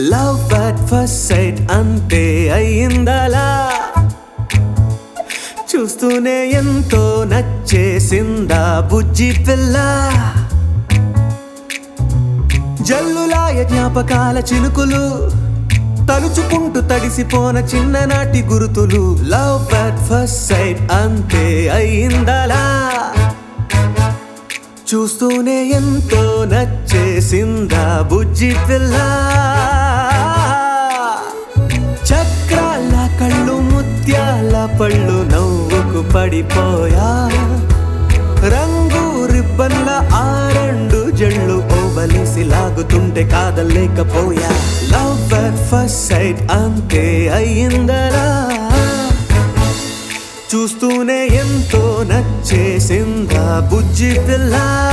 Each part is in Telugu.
లవ్ అట్ ఫస్ట్ సైట్ అంతే అయ్యిందలా చూస్తూనే ఎంతో నచ్చేసిందా బుజ్జి పిల్ల జల్లులాయ జ్ఞాపకాల చినుకులు తలుచుకుంటూ తడిసిపోన చిన్ననాటి గురుతులు లవ్ అట్ ఫస్ట్ సైట్ అంతే అయిందలా చూస్తూనే ఎంతో నచ్చేసిందా బుజ్జి పిల్ల చక్రాల కళ్ళు ముత్యాల పళ్ళు నవ్వుకు పడిపోయా రంగు రిబ్బన్ల ఆ రెండు జళ్ళు ఓవలిసి లాగుతుంటే కాదలేకపోయా లవ్ అట్ ఫస్ట్ సైట్ అంతే అయ్యిందరా చూస్తూనే ఎంతో నచ్చేసిందా బుజ్జి పిల్ల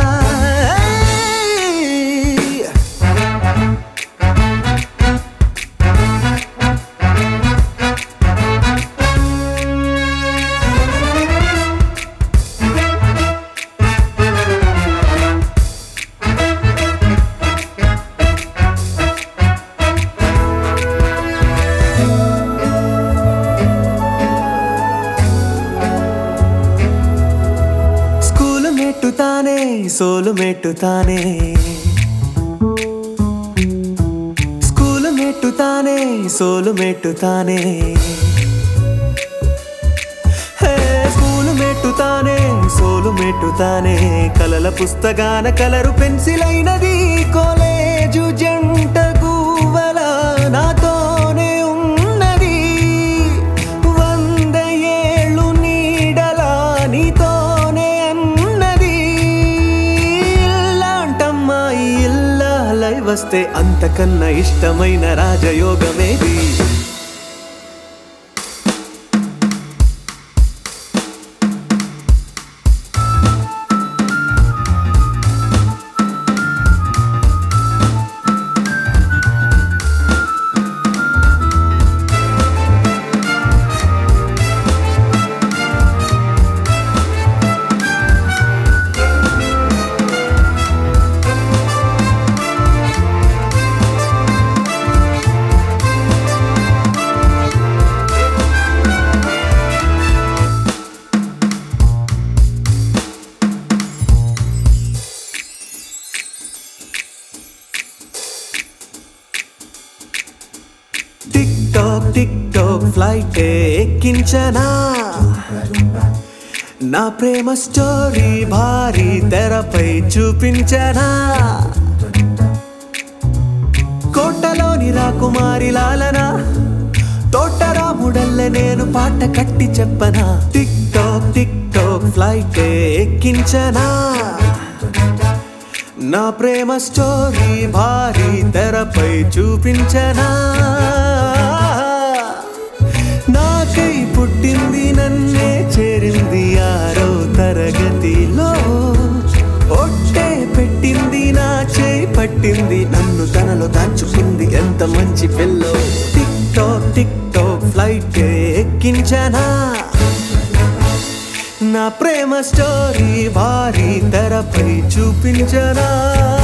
స్కూలు మెట్టుతానే సోలు మెట్టుతానే స్కూలు మెట్టుతానే సోలు మెట్టుతానే హే, స్కూలు మెట్టుతానే సోలు మెట్టుతానే కలల పుస్తకాన కలరు పెన్సిల్ అయినది కాలేజు జంట గువ్వల నాతోనే ఉన్నది వంద ఏళ్ళు నీడలా నీతోనే అన్నది ఇల్లాంటమ్మాయి ఇల్లాలై వస్తే అంతకన్నా ఇష్టమైన రాజయోగమేది tick tock tick tock flight ఎక్కించనా నా ప్రేమ స్టోరీ భారీ తెరపై చూపించనా కోటలోని రాకుమారి లాలన తోటరాముడల్ల నేను పాట కట్టి చెప్పనా tick tock tick tock flight ఎక్కించనా నా ప్రేమ స్టోరీ భారీ తెరపై చూపించనా నాకై పుట్టింది నన్నే చేరింది ఆరో తరగతిలో ఒట్టే పెట్టింది నా చేయి పట్టింది నన్ను తనలో దాచుకుంది ఎంత మంచి పిల్లో tick tock tick tock flight ఎక్కించనా నా ప్రేమ స్టోరీ భారీ తెరపై చూపించనా